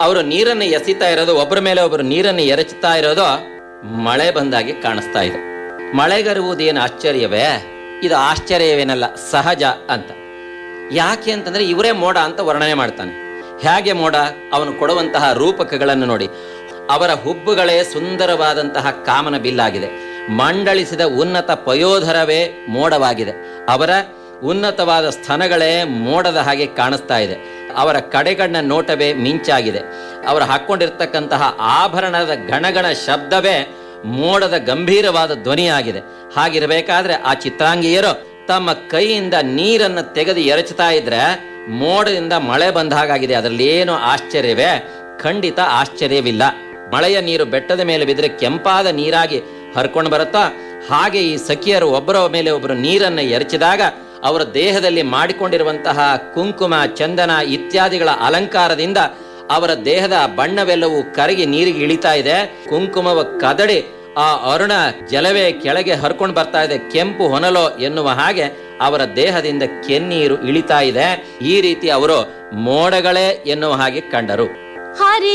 ಅವರು ನೀರನ್ನು ಎಸಿತಾ ಇರೋದು ಒಬ್ಬರ ಮೇಲೆ ಒಬ್ಬರು ನೀರನ್ನು ಎರಚುತ್ತಾ ಇರೋದು ಮಳೆ ಬಂದಾಗೆ ಕಾಣಿಸ್ತಾ ಇದೆ ಮಳೆಗರುವುದೇನು ಆಶ್ಚರ್ಯವೇ ಇದು ಆಶ್ಚರ್ಯವೇನಲ್ಲ ಸಹಜ ಅಂತ ಯಾಕೆ ಅಂತಂದ್ರೆ ಇವರೇ ಮೋಡ ಅಂತ ವರ್ಣನೆ ಮಾಡ್ತಾನೆ ಹೇಗೆ ಮೋಡ ಅವನು ಕೊಡುವಂತಹ ರೂಪಕಗಳನ್ನು ನೋಡಿ ಅವರ ಹುಬ್ಬುಗಳೇ ಸುಂದರವಾದಂತಹ ಕಾಮನ ಬಿಲ್ಲಾಗಿದೆ ಮಂಡಳಿಸಿದ ಉನ್ನತ ಪಯೋಧರವೇ ಮೋಡವಾಗಿದೆ ಅವರ ಉನ್ನತವಾದ ಸ್ತನಗಳೇ ಮೋಡದ ಹಾಗೆ ಕಾಣಿಸ್ತಾ ಇದೆ ಅವರ ಕಡೆಗಣ್ಣ ನೋಟವೇ ಮಿಂಚಾಗಿದೆ ಅವರು ಹಾಕೊಂಡಿರ್ತಕ್ಕಂತಹ ಆಭರಣದ ಗಣಗಣ ಶಬ್ದವೇ ಮೋಡದ ಗಂಭೀರವಾದ ಧ್ವನಿಯಾಗಿದೆ ಹಾಗಿರಬೇಕಾದ್ರೆ ಆ ಚಿತ್ರಾಂಗಿಯರು ತಮ್ಮ ಕೈಯಿಂದ ನೀರನ್ನು ತೆಗೆದು ಎರಚುತ್ತಾ ಇದ್ರೆ ಮೋಡದಿಂದ ಮಳೆ ಬಂದ ಹಾಗಾಗಿದೆ ಅದರಲ್ಲಿ ಏನು ಆಶ್ಚರ್ಯವೇ ಖಂಡಿತ ಆಶ್ಚರ್ಯವಿಲ್ಲ ಮಳೆಯ ನೀರು ಬೆಟ್ಟದ ಮೇಲೆ ಬಿದ್ದರೆ ಕೆಂಪಾದ ನೀರಾಗಿ ಹರ್ಕೊಂಡು ಬರುತ್ತಾ ಹಾಗೆ ಈ ಸಖಿಯರು ಒಬ್ಬರ ಮೇಲೆ ಒಬ್ಬರು ನೀರನ್ನು ಎರಚಿದಾಗ ಅವರ ದೇಹದಲ್ಲಿ ಮಾಡಿಕೊಂಡಿರುವಂತಹ ಕುಂಕುಮ ಚಂದನ ಇತ್ಯಾದಿಗಳ ಅಲಂಕಾರದಿಂದ ಅವರ ದೇಹದ ಬಣ್ಣವೆಲ್ಲವೂ ಕರಗಿ ನೀರಿಗೆ ಇಳಿತಾ ಇದೆ ಕುಂಕುಮವ ಕದಡಿ ಆ ಅರುಣ ಜಲವೇ ಕೆಳಗೆ ಹರ್ಕೊಂಡು ಬರ್ತಾ ಇದೆ ಕೆಂಪು ಹೊನಲೋ ಎನ್ನುವ ಹಾಗೆ ಅವರ ದೇಹದಿಂದ ಕೆನ್ನೀರು ಇಳಿತಾ ಇದೆ ಈ ರೀತಿ ಅವರು ಮೋಡಗಳೇ ಎನ್ನುವ ಹಾಗೆ ಕಂಡರು ಹರಿ